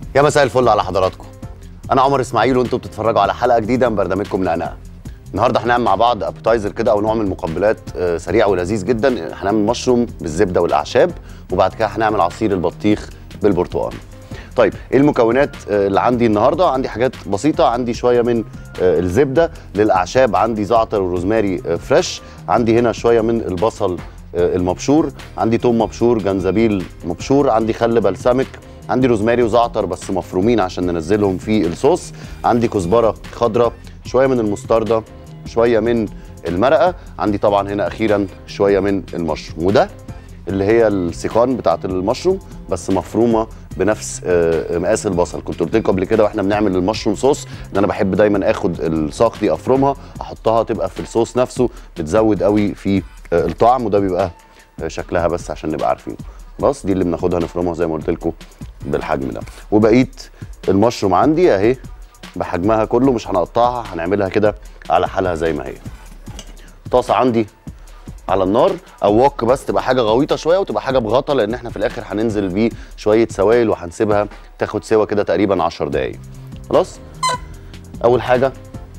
يا مساء الفل على حضراتكم انا عمر اسماعيل وانتم بتتفرجوا على حلقه جديده من برنامجكم نعناع النهارده هنعمل مع بعض ابتايزر كده او نوع من المقبلات آه، سريع ولذيذ جدا هنعمل مشروم بالزبده والاعشاب وبعد كده هنعمل عصير البطيخ بالبرتقال طيب ايه المكونات آه، اللي عندي النهارده عندي حاجات بسيطه عندي شويه من آه، الزبده للاعشاب عندي زعتر وروزماري آه، فريش عندي هنا شويه من البصل آه، المبشور عندي توم مبشور جنزبيل مبشور عندي خل بلسمك عندي روزماري وزعتر بس مفرومين عشان ننزلهم في الصوص عندي كزبره خضراء شويه من المستردة شويه من المرقه عندي طبعا هنا اخيرا شويه من المشروم وده اللي هي السيقان بتاعت المشروم بس مفرومه بنفس آه، مقاس البصل كنت قلت لكم قبل كده واحنا بنعمل المشروم صوص ان انا بحب دايما اخد الساق دي افرمها احطها تبقى في الصوص نفسه بتزود قوي في آه، الطعم وده بيبقى آه، شكلها بس عشان نبقى عارفين خلاص دي اللي بناخدها نفرمها زي ما قلت لكم بالحجم ده وبقيت المشروم عندي اهي بحجمها كله مش هنقطعها هنعملها كده على حالها زي ما هي طاسه عندي على النار او وok بس تبقى حاجه غويطه شويه وتبقى حاجه بغطا لان احنا في الاخر هننزل بيه شويه سوائل وهنسيبها تاخد سوا كده تقريبا 10 دقايق خلاص اول حاجه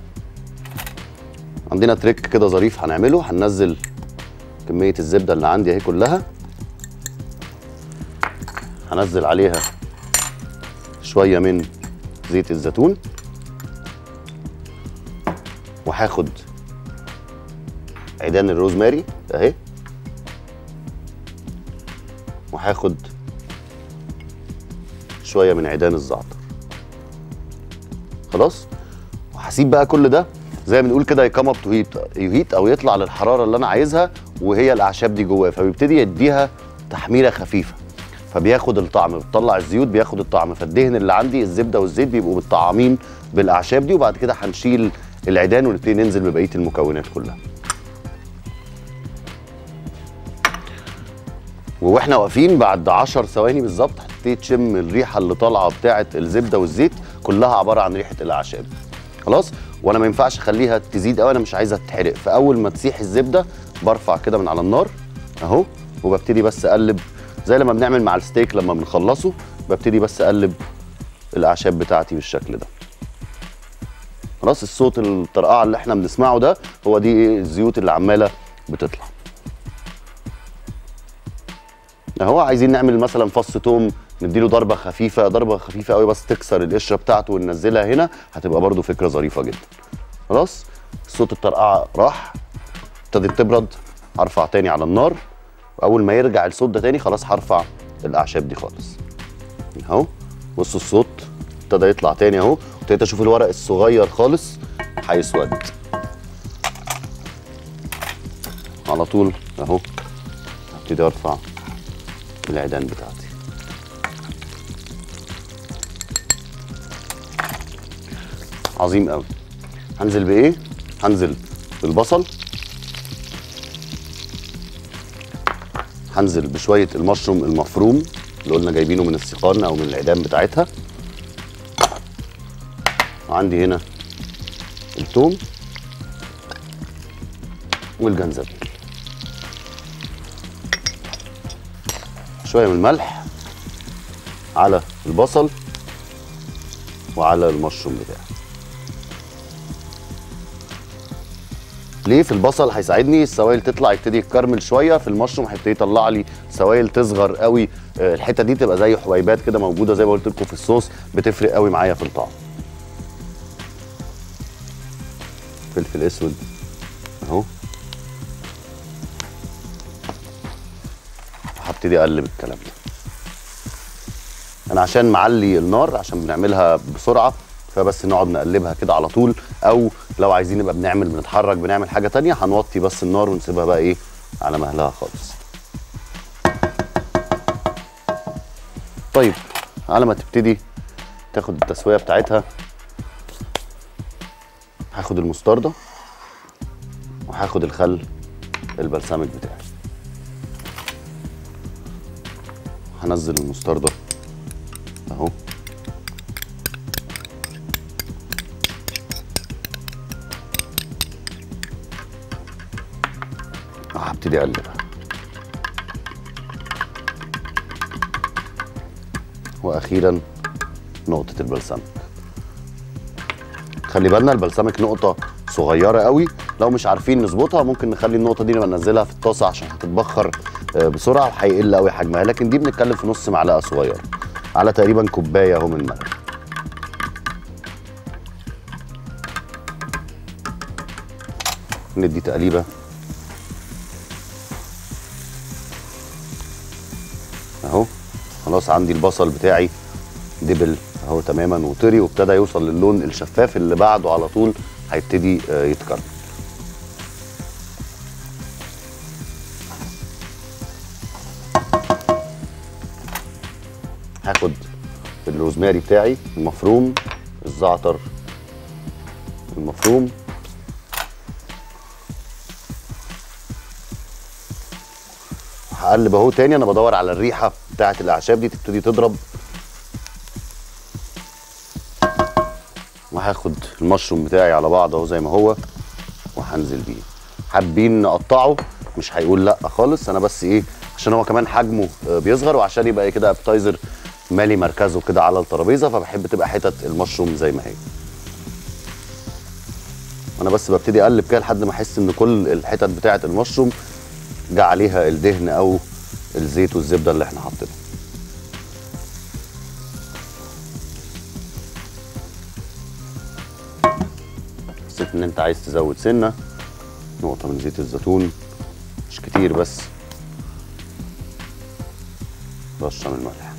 عندنا تريك كده ظريف هنعمله هننزل كميه الزبده اللي عندي اهي كلها هنزل عليها شويه من زيت الزيتون وهاخد عيدان الروزماري اهي وهاخد شويه من عيدان الزعتر خلاص وهسيب بقى كل ده زي ما بنقول كده يكم اب تو هيت يهيت او يطلع للحراره اللي انا عايزها وهي الاعشاب دي جواه فبيبتدي يديها تحميره خفيفه فبياخد الطعم بتطلع الزيوت بياخد الطعم فالدهن اللي عندي الزبده والزيت بيبقوا متطعمين بالاعشاب دي وبعد كده هنشيل العيدان ونبتدي ننزل ببقيه المكونات كلها واحنا واقفين بعد 10 ثواني بالظبط هتبتدي تشم الريحه اللي طالعه بتاعه الزبده والزيت كلها عباره عن ريحه الاعشاب خلاص وانا ما ينفعش اخليها تزيد قوي انا مش عايزها تتحرق فاول ما تسيح الزبده برفع كده من على النار اهو وببتدي بس اقلب زي لما بنعمل مع الستيك لما بنخلصه ببتدي بس اقلب الاعشاب بتاعتي بالشكل ده خلاص الصوت الطرقعه اللي احنا بنسمعه ده هو دي إيه الزيوت اللي عماله بتطلع اهو عايزين نعمل مثلا فص توم نديله ضربه خفيفه ضربه خفيفه قوي بس تكسر القشره بتاعته وننزلها هنا هتبقى برده فكره ظريفه جدا خلاص صوت الطرقعه راح ابتدت تبرد هرفع تاني على النار واول ما يرجع الصوت ده تاني خلاص هرفع الاعشاب دي خالص اهو بصوا الصوت ابتدى يطلع تاني اهو ابتديت اشوف الورق الصغير خالص هيسود على طول اهو هبتدي ارفع العيدان بتاعتي عظيم قوي هنزل بايه هنزل بالبصل هنزل بشويه المشروم المفروم اللي قلنا جايبينه من السيقان او من العيدان بتاعتها وعندي هنا الثوم والجنزبيل شويه من الملح على البصل وعلى المشروم بتاعي ليه في البصل هيساعدني السوائل تطلع يبتدي يتكرمل شويه في المشروم هيبتدي يطلع لي سوائل تصغر قوي آه، الحته دي تبقى زي حبيبات كده موجوده زي ما قلت لكم في الصوص بتفرق قوي معايا في الطعم فلفل اسود اهو هبتدي اقلب الكلام ده انا عشان معلي النار عشان بنعملها بسرعه فبس نقعد نقلبها كده على طول او لو عايزين نبقى بنعمل بنتحرك بنعمل حاجه تانية هنوطي بس النار ونسيبها بقى ايه على مهلها خالص طيب على ما تبتدي تاخد التسويه بتاعتها هاخد المستردة وهاخد الخل البلسمك بتاعي هنزل المستردة اهو هبتدي اقلبها واخيرا نقطه البلسمك خلي بالنا البلسمك نقطه صغيره قوي لو مش عارفين نظبطها ممكن نخلي النقطه دي نبقى ننزلها في الطاسه عشان هتتبخر آه، بسرعه وهيقل قوي حجمها لكن دي بنتكلم في نص معلقه صغيره على تقريبا كوبايه اهو من الملح ندي تقليبه اهو خلاص عندي البصل بتاعي دبل اهو تماما وطري وابتدى يوصل للون الشفاف اللي بعده على طول هيبتدي آه، يتكرر هاخد الروزماري بتاعي المفروم الزعتر المفروم هقلب اهو تاني انا بدور على الريحه بتاعه الاعشاب دي تبتدي تضرب وهاخد المشروم بتاعي على بعض اهو زي ما هو وهنزل بيه حابين نقطعه مش هيقول لا خالص انا بس ايه عشان هو كمان حجمه آه، بيصغر وعشان يبقى إيه كده ابتايزر مالي مركزه كده على الترابيزه فبحب تبقى حتت المشروم زي ما هي انا بس ببتدي اقلب كده لحد ما احس ان كل الحتت بتاعه المشروم جه عليها الدهن او الزيت والزبده اللي احنا حاطينها حسيت ان انت عايز تزود سنه نقطه من زيت الزيتون مش كتير بس رشه من الملح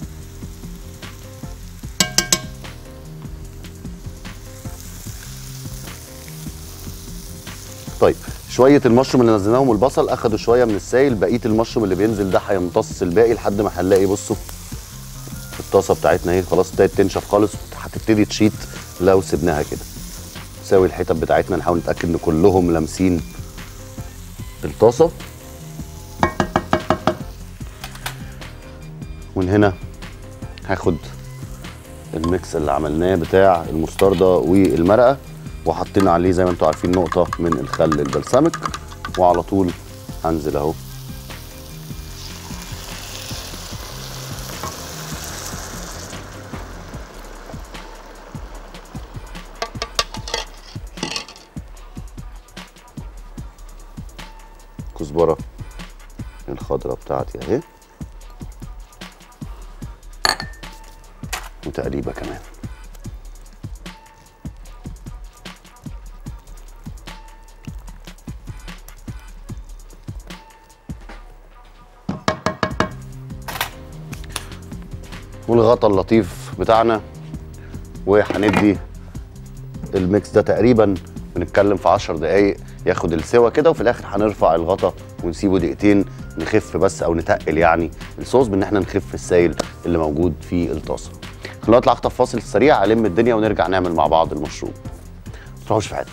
طيب شويه المشروم اللي نزلناهم والبصل اخدوا شويه من السائل بقيه المشروم اللي بينزل ده هيمتص الباقي لحد ما هنلاقي بصوا الطاسه بتاعتنا اهي خلاص ابتدت تنشف خالص هتبتدي تشيط لو سيبناها كده نساوي الحتت بتاعتنا نحاول نتاكد ان كلهم لامسين الطاسه ومن هنا هاخد الميكس اللي عملناه بتاع المستردة والمرقه وحطينا عليه زي ما انتم عارفين نقطه من الخل البلسمك وعلى طول هنزل اهو كزبره الخضره بتاعتي اهي وتقليبه كمان والغطا اللطيف بتاعنا وهندي الميكس ده تقريبا بنتكلم في 10 دقايق ياخد السوا كده وفي الاخر هنرفع الغطا ونسيبه دقيقتين نخف بس او نتقل يعني الصوص بان احنا نخف السائل اللي موجود في الطاسه خلونا نطلع اخطف فاصل سريع الم الدنيا ونرجع نعمل مع بعض المشروب ما تروحوش في حته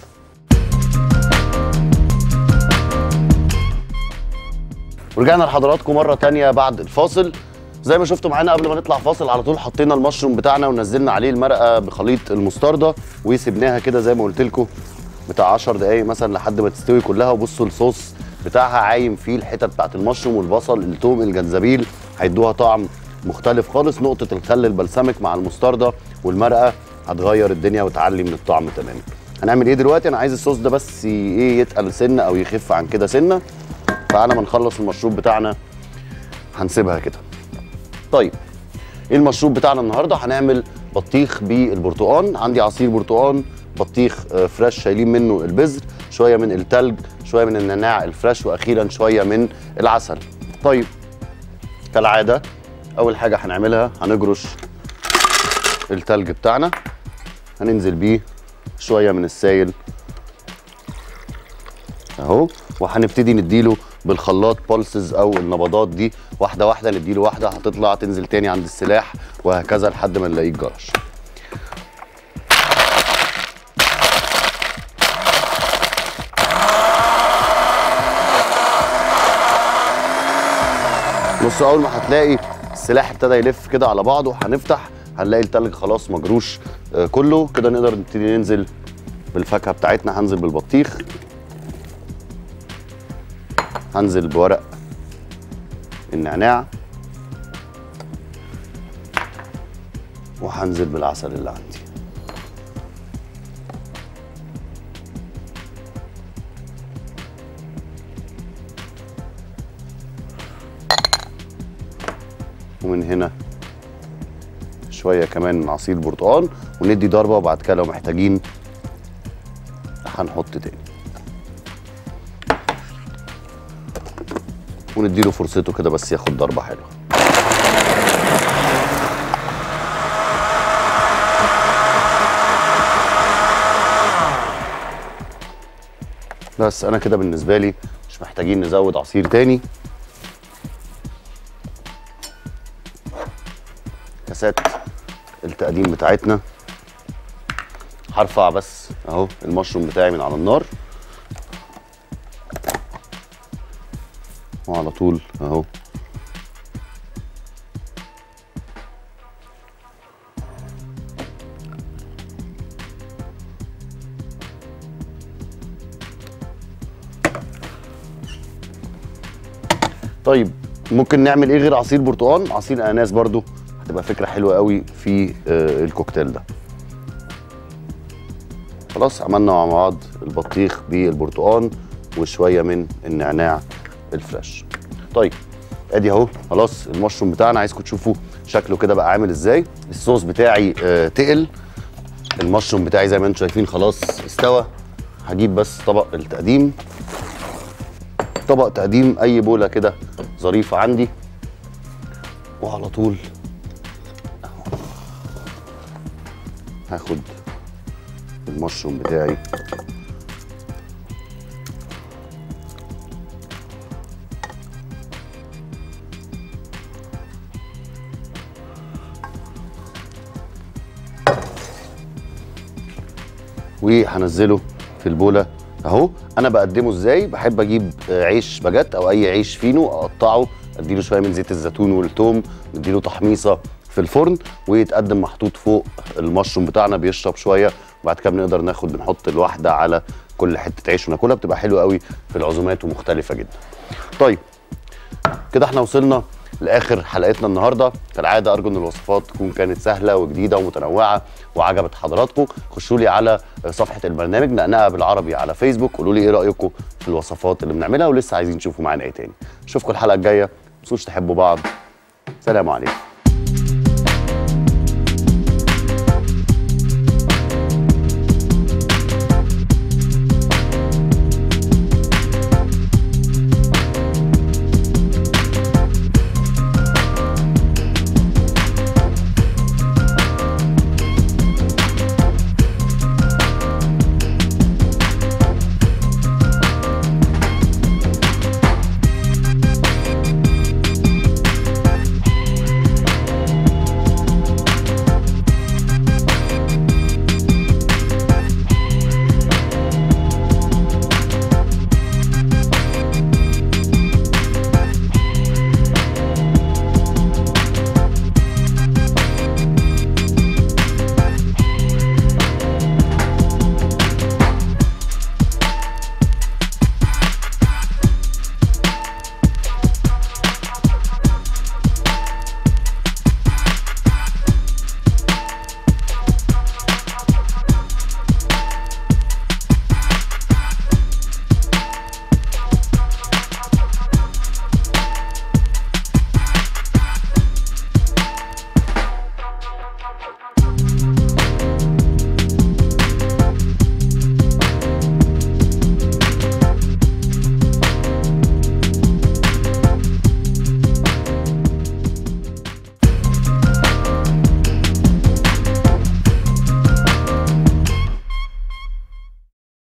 ورجعنا لحضراتكم مره تانية بعد الفاصل زي ما شفتوا معانا قبل ما نطلع فاصل على طول حطينا المشروم بتاعنا ونزلنا عليه المرقه بخليط المستردة وسيبناها كده زي ما قلت لكم بتاع 10 دقايق مثلا لحد ما تستوي كلها وبصوا الصوص بتاعها عايم فيه الحتت بتاعت المشروم والبصل الثوم الجنزبيل هيدوها طعم مختلف خالص نقطه الخل البلسمك مع المستردة والمرقه هتغير الدنيا وتعلي من الطعم تماما هنعمل ايه دلوقتي انا عايز الصوص ده بس ي- ايه يتقل سنه او يخف عن كده سنه فعلى ما نخلص المشروب بتاعنا هنسيبها كده طيب ايه المشروب بتاعنا النهارده هنعمل بطيخ بالبرتقال عندي عصير برتقال بطيخ آه، فريش شايلين منه البذر شويه من التلج شويه من النعناع الفريش واخيرا شويه من العسل طيب كالعاده اول حاجه هنعملها هنجرش التلج بتاعنا هننزل بيه شويه من السائل اهو وهنبتدي نديله بالخلاط بولسز او النبضات دي واحده واحده نديله واحده هتطلع تنزل تاني عند السلاح وهكذا لحد ما نلاقيه جرش بص اول ما هتلاقي السلاح ابتدى يلف كده على بعضه هنفتح هنلاقي التلج خلاص مجروش آه، كله كده نقدر نبتدي ننزل بالفاكهه بتاعتنا هنزل بالبطيخ هنزل بورق النعناع وهنزل بالعسل اللي عندي ومن هنا شويه كمان من عصير برتقال وندي ضربه وبعد كده لو محتاجين هنحط تاني ونديله فرصته كده بس ياخد ضربه حلوه بس انا كده بالنسبه لي مش محتاجين نزود عصير تاني كاسات التقديم بتاعتنا هرفع بس اهو المشروم بتاعي من على النار وعلى طول اهو طيب ممكن نعمل ايه غير عصير برتقال عصير اناناس برضو هتبقى فكره حلوه قوي في آه، الكوكتيل ده خلاص عملنا مع بعض البطيخ بالبرتقال وشويه من النعناع الفريش طيب ادي اهو خلاص المشروم بتاعنا عايزكم تشوفوا شكله كده بقى عامل ازاي الصوص بتاعي آه تقل المشروم بتاعي زي ما انتم شايفين خلاص استوى هجيب بس طبق التقديم طبق تقديم اي بوله كده ظريفه عندي وعلى طول هاخد المشروم بتاعي وهنزله في البوله اهو انا بقدمه ازاي بحب اجيب آه، عيش باجيت او اي عيش فينو اقطعه اديله شويه من زيت الزيتون والثوم نديله تحميصه في الفرن ويتقدم محطوط فوق المشروم بتاعنا بيشرب شويه وبعد كده بنقدر ناخد بنحط الواحده على كل حته عيش وناكلها بتبقى حلوه قوي في العزومات ومختلفه جدا طيب كده احنا وصلنا لاخر حلقتنا النهارده كالعاده ارجو ان الوصفات تكون كانت سهله وجديده ومتنوعه وعجبت حضراتكم خشوا لي على صفحه البرنامج نقنقه بالعربي على فيسبوك قولوا لي ايه رايكم في الوصفات اللي بنعملها ولسه عايزين تشوفوا معانا ايه تاني اشوفكم الحلقه الجايه ما تنسوش تحبوا بعض سلام عليكم